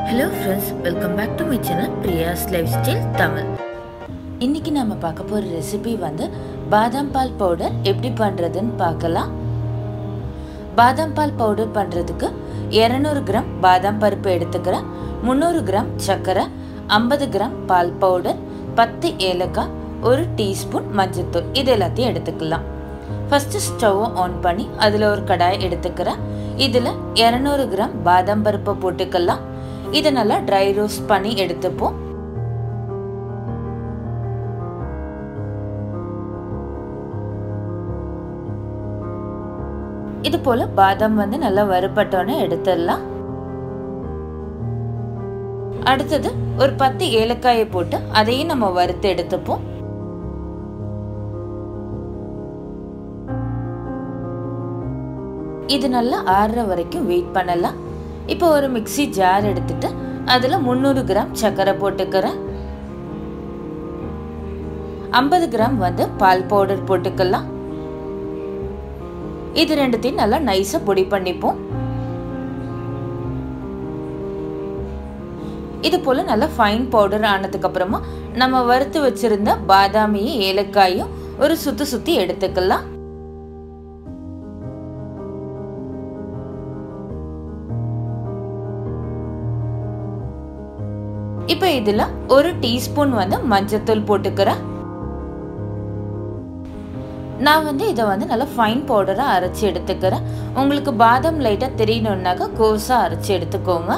hello friends welcome back to my channel Priya's lifestyle Tamil இன்னைக்கு நம்ம பார்க்க போகிற ரெசிபி வந்து பாதாம் பால் பவுடர் எப்படி பண்ணுறதுன்னு பார்க்கலாம் பாதாம் பால் பவுடர் பண்ணுறதுக்கு இரநூறு கிராம் பாதாம் பருப்பு எடுத்துக்கிறேன் முந்நூறு கிராம் சர்க்கரை ஐம்பது கிராம் பால் பவுடர் பத்து ஏலக்காய் ஒரு டீஸ்பூன் மஞ்சள்தூள் இது எல்லாத்தையும் எடுத்துக்கலாம் ஃபஸ்ட்டு ஸ்டவ்வை ஆன் பண்ணி அதில் ஒரு கடாய் எடுத்துக்கிறேன் இதில் இரநூறு கிராம் பாதாம் பருப்பை போட்டுக்கலாம் இதை நல்லா ட்ரை ரோஸ்ட் பண்ணி எடுத்துப்போம் இது போல பாதாம் வந்து நல்லா வறுபட்டோன்னு எடுத்துடலாம் அடுத்தது ஒரு பத்து ஏலக்காயை போட்டு அதையும் நம்ம வறுத்து எடுத்துப்போம் இது நல்லா ஆறுற வரைக்கும் வெயிட் பண்ணலாம் இப்போ ஒரு மிக்சி ஜார் எடுத்துட்டு அதில் முந்நூறு கிராம் சர்க்கரை போட்டுக்கிறேன் ஐம்பது கிராம் வந்து பால் பவுடர் போட்டுக்கலாம் இது ரெண்டுத்தையும் நல்லா நைஸாக பொடி பண்ணிப்போம் இது போல் நல்லா ஃபைன் பவுடர் ஆனதுக்கு அப்புறமா நம்ம வறுத்து வச்சிருந்த பாதாமியும் ஏலக்காயும் ஒரு சுத்தி சுத்தி எடுத்துக்கலாம் இப்போ இதில் ஒரு டீஸ்பூன் வந்து மஞ்சத்தூள் போட்டுக்கிறேன் நான் வந்து இதை வந்து நல்லா ஃபைன் பவுடராக அரைச்சி எடுத்துக்கிறேன் உங்களுக்கு பாதாம் லைட்டாக தெரியணுன்னாக்கா கோஸாக அரைச்சி எடுத்துக்கோங்க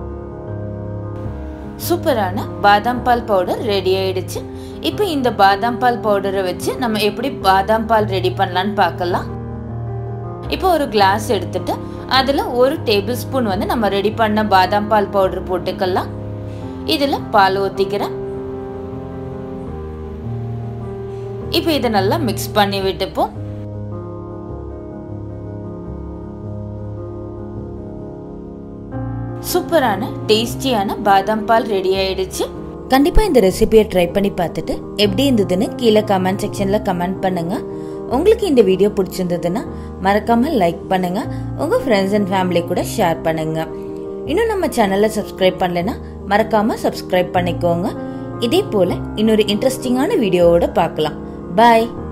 சூப்பரான பாதாம் பால் பவுடர் ரெடி ஆயிடுச்சு இப்போ இந்த பாதாம் பால் பவுடரை வச்சு நம்ம எப்படி பாதாம் பால் ரெடி பண்ணலான்னு பார்க்கலாம் இப்போ ஒரு கிளாஸ் எடுத்துட்டு அதில் ஒரு டேபிள் ஸ்பூன் வந்து நம்ம ரெடி பண்ண பாதாம் பால் பவுடர் போட்டுக்கலாம் இதில் பால் ஊற்றிக்கிறேன் இப்போ இதை நல்லா மிக்ஸ் பண்ணி விட்டுப்போம் சூப்பரான டேஸ்டியான பாதாம் பால் ரெடி ஆயிடுச்சு கண்டிப்பாக இந்த ரெசிபியை ட்ரை பண்ணி பார்த்துட்டு எப்படி இருந்ததுன்னு கீழே கமெண்ட் செக்ஷனில் கமெண்ட் பண்ணுங்க உங்களுக்கு இந்த வீடியோ பிடிச்சிருந்ததுன்னா மறக்காம லைக் பண்ணுங்க உங்க ஃப்ரெண்ட்ஸ் அண்ட் ஃபேமிலி கூட ஷேர் பண்ணுங்க இன்னும் நம்ம சேனலை சப்ஸ்கிரைப் பண்ணலைன்னா மறக்காம சப்ஸ்கிரைப் பண்ணிக்கோங்க இதே போல இன்னொரு இன்ட்ரெஸ்டிங்கான வீடியோவோட பார்க்கலாம் பாய்